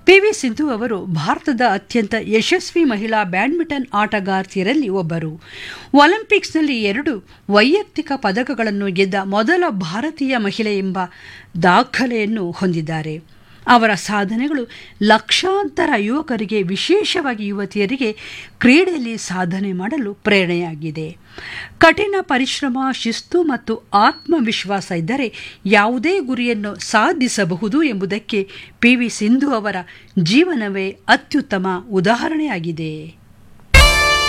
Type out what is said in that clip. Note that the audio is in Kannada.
ಪಿ ವಿ ಸಿಂಧು ಅವರು ಭಾರತದ ಅತ್ಯಂತ ಯಶಸ್ವಿ ಮಹಿಳಾ ಬ್ಯಾಡ್ಮಿಂಟನ್ ಆಟಗಾರ್ತಿಯರಲ್ಲಿ ಒಬ್ಬರು ಒಲಿಂಪಿಕ್ಸ್ನಲ್ಲಿ ಎರಡು ವೈಯಕ್ತಿಕ ಪದಕಗಳನ್ನು ಗೆದ್ದ ಮೊದಲ ಭಾರತೀಯ ಮಹಿಳೆ ಎಂಬ ದಾಖಲೆಯನ್ನು ಹೊಂದಿದ್ದಾರೆ ಅವರ ಸಾಧನೆಗಳು ಲಕ್ಷಾಂತರ ಯುವಕರಿಗೆ ವಿಶೇಷವಾಗಿ ಯುವತಿಯರಿಗೆ ಕ್ರೀಡೆಯಲ್ಲಿ ಸಾಧನೆ ಮಾಡಲು ಪ್ರೇರಣೆಯಾಗಿದೆ ಕಠಿಣ ಪರಿಶ್ರಮ ಶಿಸ್ತು ಮತ್ತು ಆತ್ಮವಿಶ್ವಾಸ ಇದ್ದರೆ ಯಾವುದೇ ಗುರಿಯನ್ನು ಸಾಧಿಸಬಹುದು ಎಂಬುದಕ್ಕೆ ಪಿ ವಿ ಸಿಂಧು ಅವರ ಜೀವನವೇ ಅತ್ಯುತ್ತಮ ಉದಾಹರಣೆಯಾಗಿದೆ